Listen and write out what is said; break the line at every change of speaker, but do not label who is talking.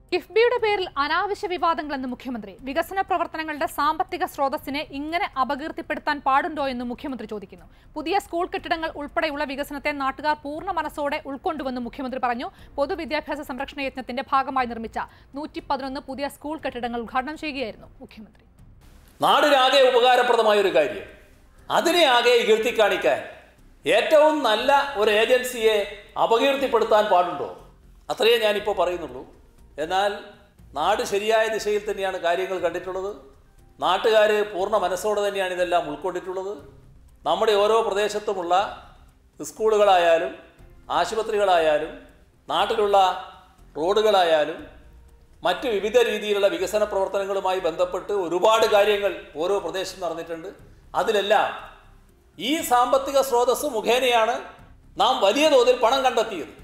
കിഫ്ബിയുടെ പേരിൽ അനാവശ്യ വിവാദങ്ങളെന്ന് മുഖ്യമന്ത്രി വികസന പ്രവർത്തനങ്ങളുടെ സാമ്പത്തിക സ്രോതസ്സിനെ ഇങ്ങനെ അപകീർത്തിപ്പെടുത്താൻ പാടുണ്ടോ എന്ന് മുഖ്യമന്ത്രി ചോദിക്കുന്നു പുതിയ സ്കൂൾ കെട്ടിടങ്ങൾ ഉൾപ്പെടെയുള്ള വികസനത്തെ നാട്ടുകാർ പൂർണ്ണ മനസ്സോടെ ഉൾക്കൊണ്ടുവെന്ന് മുഖ്യമന്ത്രി പറഞ്ഞു പൊതുവിദ്യാഭ്യാസ സംരക്ഷണ യജ്ഞത്തിന്റെ ഭാഗമായി നിർമ്മിച്ച നൂറ്റി പതിനൊന്ന് പുതിയ സ്കൂൾ കെട്ടിടങ്ങൾ ഉദ്ഘാടനം ചെയ്യുകയായിരുന്നു മുഖ്യമന്ത്രി
നാടിനാകെ ഉപകാരപ്രദമായ ഒരു കാര്യം അതിനെ ആകെ ഇകഴ്ത്തി കാണിക്കാൻ ഏറ്റവും നല്ല ഒരു ഏജൻസിയെ അപകീർത്തിപ്പെടുത്താൻ പാടുണ്ടോ അത്രയേ ഞാനിപ്പോൾ പറയുന്നുള്ളൂ എന്നാൽ നാട് ശരിയായ ദിശയിൽ തന്നെയാണ് കാര്യങ്ങൾ കണ്ടിട്ടുള്ളത് നാട്ടുകാർ പൂർണ്ണ മനസ്സോടെ തന്നെയാണ് ഇതെല്ലാം ഉൾക്കൊണ്ടിട്ടുള്ളത് നമ്മുടെ ഓരോ പ്രദേശത്തുമുള്ള സ്കൂളുകളായാലും ആശുപത്രികളായാലും നാട്ടിലുള്ള റോഡുകളായാലും മറ്റ് വിവിധ രീതിയിലുള്ള വികസന പ്രവർത്തനങ്ങളുമായി ബന്ധപ്പെട്ട് ഒരുപാട് കാര്യങ്ങൾ ഓരോ പ്രദേശത്തും നടന്നിട്ടുണ്ട് അതിലെല്ലാം ഈ സാമ്പത്തിക സ്രോതസ് മുഖേനയാണ് നാം വലിയ തോതിൽ പണം കണ്ടെത്തിയത്